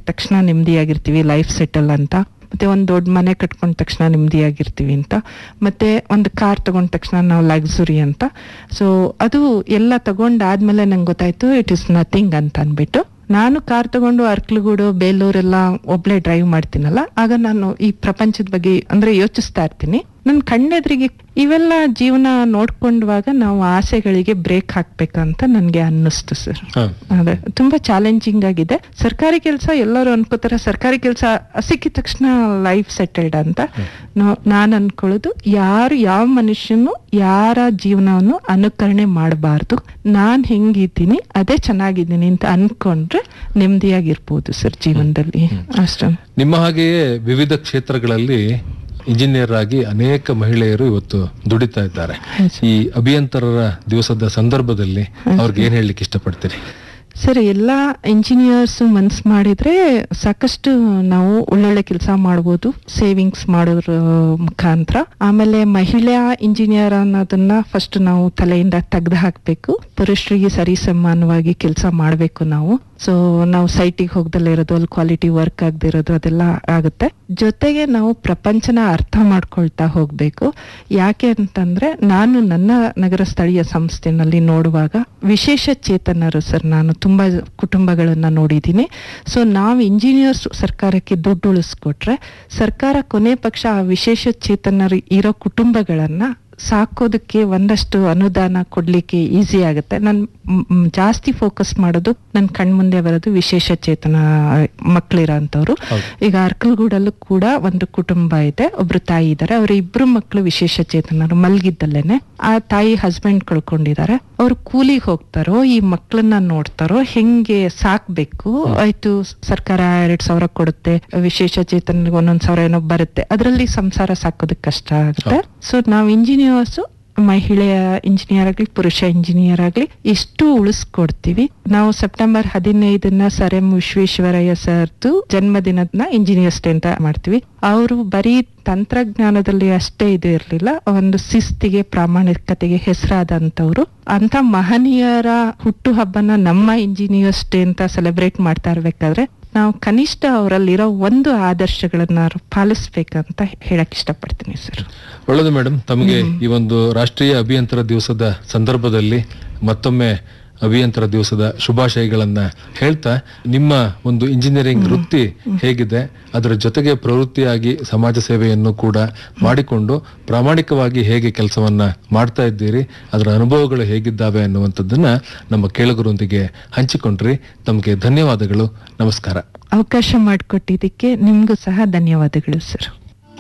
ತಕ್ಷಣ ನೆಮ್ಮದಿಯಾಗಿರ್ತೀವಿ life settle ಅಂತ ಮತ್ತೆ ಒಂದು ದೊಡ್ಡ ಮನೆ ಕಟ್ಕೊಂಡ ತಕ್ಷಣ ನೆಮ್ಮದಿಯಾಗಿರ್ತೀವಿ ಅಂತ ಮತ್ತೆ ಒಂದು ಕಾರ್ ತಗೊಂಡ ತಕ್ಷಣ ನಾವು ಲಕ್ಸುರಿ ಅಂತ ಸೊ ಅದು ಎಲ್ಲ ತಗೊಂಡಾದ್ಮೇಲೆ ನಂಗೆ ಗೊತ್ತಾಯ್ತು ಇಟ್ ಇಸ್ ನಥಿಂಗ್ ಅಂತ ಅನ್ಬಿಟ್ಟು ನಾನು ಕಾರ್ ತಗೊಂಡು ಅರ್ಕಲಗೂಡು ಬೇಲೂರೆಲ್ಲ ಒಬ್ಳೆ ಡ್ರೈವ್ ಮಾಡ್ತೀನಲ್ಲ ಆಗ ನಾನು ಈ ಪ್ರಪಂಚದ ಬಗ್ಗೆ ಅಂದ್ರೆ ಯೋಚಿಸ್ತಾ ಇರ್ತೀನಿ ನನ್ನ ಕಣ್ಣೆದ್ರಿಗೆ ಇವೆಲ್ಲ ಜೀವನ ನೋಡ್ಕೊಂಡವಾಗ ನಾವು ಆಸೆಗಳಿಗೆ ಬ್ರೇಕ್ ಹಾಕ್ಬೇಕಂತ ನನ್ಗೆ ಅನ್ನಿಸ್ತು ಸರ್ ಹ. ಅದೇ ತುಂಬಾ ಚಾಲೆಂಜಿಂಗ್ ಆಗಿದೆ ಸರ್ಕಾರಿ ಕೆಲಸ ಎಲ್ಲರೂ ಅನ್ಕೋತಾರೆ ಸರ್ಕಾರಿ ಕೆಲಸ ಸಿಕ್ಕಿದ ತಕ್ಷಣ ಲೈಫ್ ಸೆಟಲ್ಡ್ ಅಂತ ನೋ- ನಾನ್ ಅನ್ಕೊಳ್ಳೋದು ಯಾರು ಯಾವ ಮನುಷ್ಯನು ಯಾರ ಜೀವನವನ್ನು ಅನುಕರಣೆ ಮಾಡಬಾರ್ದು ನಾನ್ ಹೆಂಗಿದ್ದೀನಿ ಅದೇ ಚೆನ್ನಾಗಿದ್ದೀನಿ ಅಂತ ಅನ್ಕೊಂಡ್ರೆ ನೆಮ್ಮದಿಯಾಗಿರ್ಬೋದು ಸರ್ ಜೀವನದಲ್ಲಿ ಅಷ್ಟೇ ನಿಮ್ಮ ಹಾಗೆಯೇ ವಿವಿಧ ಕ್ಷೇತ್ರಗಳಲ್ಲಿ ಇಂಜಿನಿಯರ್ ಆಗಿ ಅನೇಕ ಮಹಿಳೆಯರು ಇವತ್ತು ದುಡಿತಾ ಇದ್ದಾರೆ ಈ ಅಭಿಯಂತರರ ದಿವಸದ ಸಂದರ್ಭದಲ್ಲಿ ಅವ್ರಿಗೆ ಏನ್ ಹೇಳಲಿಕ್ಕೆ ಇಷ್ಟಪಡ್ತೀರಿ ಸರ್ ಎಲ್ಲ ಇಂಜಿನಿಯರ್ಸ್ ಮನ್ಸ್ ಮಾಡಿದ್ರೆ ಸಾಕಷ್ಟು ನಾವು ಒಳ್ಳೊಳ್ಳೆ ಕೆಲಸ ಮಾಡ್ಬೋದು ಸೇವಿಂಗ್ಸ್ ಮಾಡೋದ್ರ ಮುಖಾಂತರ ಆಮೇಲೆ ಮಹಿಳಾ ಇಂಜಿನಿಯರ್ ಅನ್ನೋದನ್ನ ಫಸ್ಟ್ ನಾವು ತಲೆಯಿಂದ ತೆಗ್ದು ಹಾಕ್ಬೇಕು ಪುರುಷರಿಗೆ ಸರಿ ಸಮಾನವಾಗಿ ಕೆಲಸ ಮಾಡಬೇಕು ನಾವು ಸೊ ನಾವು ಸೈಟಿಗೆ ಹೋಗ್ದಲ್ಲೇ ಇರೋದು ಅಲ್ಲಿ ಕ್ವಾಲಿಟಿ ವರ್ಕ್ ಆಗದೆ ಇರೋದು ಅದೆಲ್ಲ ಆಗುತ್ತೆ ಜೊತೆಗೆ ನಾವು ಪ್ರಪಂಚನ ಅರ್ಥ ಮಾಡ್ಕೊಳ್ತಾ ಹೋಗ್ಬೇಕು ಯಾಕೆ ಅಂತಂದ್ರೆ ನಾನು ನನ್ನ ನಗರ ಸ್ಥಳೀಯ ಸಂಸ್ಥೆನಲ್ಲಿ ನೋಡುವಾಗ ವಿಶೇಷ ಚೇತನರು ಸರ್ ನಾನು ತುಂಬಾ ಕುಟುಂಬಗಳನ್ನ ನೋಡಿದ್ದೀನಿ ಸೊ ನಾವು ಇಂಜಿನಿಯರ್ಸ್ ಸರ್ಕಾರಕ್ಕೆ ದುಡ್ಡು ಉಳಿಸ್ಕೊಟ್ರೆ ಸರ್ಕಾರ ಕೊನೆ ಪಕ್ಷ ಆ ವಿಶೇಷ ಚೇತನರು ಇರೋ ಕುಟುಂಬಗಳನ್ನ ಸಾಕೋದಕ್ಕೆ ಒಂದಷ್ಟು ಅನುದಾನ ಕೊಡ್ಲಿಕ್ಕೆ ಈಸಿ ಆಗುತ್ತೆ ನಾನು ಜಾಸ್ತಿ ಫೋಕಸ್ ಮಾಡೋದು ನನ್ನ ಕಣ್ಮುಂದೆ ಬರೋದು ವಿಶೇಷ ಚೇತನ ಮಕ್ಕಳಿರೋಂಥವ್ರು ಹೌದು. ಈಗ ಅರ್ಕಲ್ಗೂಡಲ್ಲೂ ಕೂಡ ಒಂದು ಕುಟುಂಬ ಇದೆ ಒಬ್ರು ತಾಯಿ ಇದ್ದಾರೆ ಅವ್ರ ಇಬ್ರು ಮಕ್ಕಳು ವಿಶೇಷ ಚೇತನರು ಮಲ್ಗಿದ್ದಲ್ಲೇನೆ ಆ ತಾಯಿ ಹಸ್ಬೆಂಡ್ ಕಳ್ಕೊಂಡಿದ್ದಾರೆ ಅವ್ರು ಕೂಲಿಗೆ ಹೋಗ್ತಾರೋ ಈ ಮಕ್ಕಳನ್ನ ನೋಡ್ತಾರೋ ಹೆಂಗೆ ಸಾಕ್ಬೇಕು ಆಯ್ತು ಸರ್ಕಾರ ಎರಡ್ ಸಾವಿರ ಕೊಡುತ್ತೆ ವಿಶೇಷ ಚೇತನರಿಗೆ ಒಂದೊಂದ್ ಸಾವಿರ ಏನೋ ಬರುತ್ತೆ ಅದರಲ್ಲಿ ಸಂಸಾರ ಸಾಕೋದಕ್ಕೆ ಕಷ್ಟ ಆಗುತ್ತೆ ಸೊ ನಾವು ಇಂಜಿನಿಯರ್ಸ್ ಮಹಿಳೆಯ ಇಂಜಿನಿಯರ್ ಆಗ್ಲಿ ಪುರುಷ ಇಂಜಿನಿಯರ್ ಆಗ್ಲಿ ಎಷ್ಟು ಉಳಿಸ್ಕೊಡ್ತೀವಿ ನಾವು ಸೆಪ್ಟೆಂಬರ್ ಹದಿನೈದನ್ನ ಸರ್ ಎಂ ವಿಶ್ವೇಶ್ವರಯ್ಯ ಸರ್ದು ಜನ್ಮದಿನದನ್ನ ಇಂಜಿನಿಯರ್ಸ್ ಡೇ ಅಂತ ಮಾಡ್ತೀವಿ ಅವರು ಬರೀ ತಂತ್ರಜ್ಞಾನದಲ್ಲಿ ಅಷ್ಟೇ ಇದು ಇರ್ಲಿಲ್ಲ ಒಂದು ಶಿಸ್ತಿಗೆ ಪ್ರಾಮಾಣಿಕತೆಗೆ ಹೆಸರಾದಂತವ್ರು ಅಂತ ಮಹನೀಯರ ಹುಟ್ಟು ಹಬ್ಬನ ನಮ್ಮ ಇಂಜಿನಿಯರ್ಸ್ ಡೇ ಅಂತ ಸೆಲೆಬ್ರೇಟ್ ಮಾಡ್ತಾ ಇರ್ಬೇಕಾದ್ರೆ ನಾವು ಕನಿಷ್ಠ ಅವರಲ್ಲಿರೋ ಒಂದು ಆದರ್ಶಗಳನ್ನ ಪಾಲಿಸ್ಬೇಕಂತ ಹೇಳಕ್ ಇಷ್ಟಪಡ್ತೀನಿ ಸರ್ ಒಳ್ಳೆಯದು ಮೇಡಮ್ ತಮಗೆ ಈ ಒಂದು ರಾಷ್ಟ್ರೀಯ ಅಭಿಯಂತರ ದಿವಸದ ಸಂದರ್ಭದಲ್ಲಿ ಮತ್ತೊಮ್ಮೆ ಅಭಿಯಂತರ ದಿವಸದ ಶುಭಾಶಯಗಳನ್ನ ಹೇಳ್ತಾ ನಿಮ್ಮ ಒಂದು ಇಂಜಿನಿಯರಿಂಗ್ ವೃತ್ತಿ ಹೇಗಿದೆ ಅದರ ಜೊತೆಗೆ ಪ್ರವೃತ್ತಿಯಾಗಿ ಸಮಾಜ ಸೇವೆಯನ್ನು ಕೂಡ ಮಾಡಿಕೊಂಡು ಪ್ರಾಮಾಣಿಕವಾಗಿ ಹೇಗೆ ಕೆಲಸವನ್ನ ಮಾಡ್ತಾ ಇದ್ದೀರಿ ಅದರ ಅನುಭವಗಳು ಹೇಗಿದ್ದಾವೆ ಅನ್ನುವಂಥದ್ದನ್ನ ನಮ್ಮ ಕೇಳುಗರೊಂದಿಗೆ ಹಂಚಿಕೊಂಡ್ರಿ ತಮಗೆ ಧನ್ಯವಾದಗಳು ನಮಸ್ಕಾರ ಅವಕಾಶ ಮಾಡಿಕೊಟ್ಟಿದ್ದಕ್ಕೆ ನಿಮ್ಗೂ ಸಹ ಧನ್ಯವಾದಗಳು ಸರ್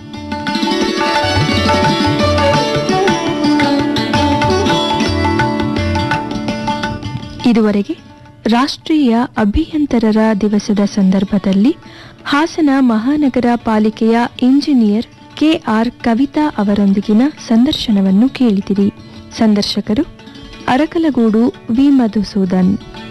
ಇದುವರೆಗೆ ರಾಷ್ಟ್ರೀಯ ಅಭಿಯಂತರರ ದಿವಸದ ಸಂದರ್ಭದಲ್ಲಿ ಹಾಸನ ಮಹಾನಗರ ಪಾಲಿಕೆಯ ಇಂಜಿನಿಯರ್ ಕೆಆರ್ ಕವಿತಾ ಅವರೊಂದಿಗಿನ ಸಂದರ್ಶನವನ್ನು ಕೇಳಿದಿರಿ ಸಂದರ್ಶಕರು ಅರಕಲಗೂಡು ವಿ ಮಧುಸೂದನ್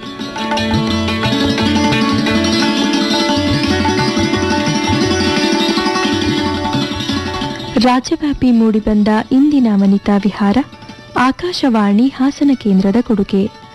ರಾಜ್ಯವ್ಯಾಪಿ ಮೂಡಿಬಂದ ಇಂದಿನ ವನಿತಾ ವಿಹಾರ ಆಕಾಶವಾಣಿ ಹಾಸನ ಕೇಂದ್ರದ ಕೊಡುಗೆ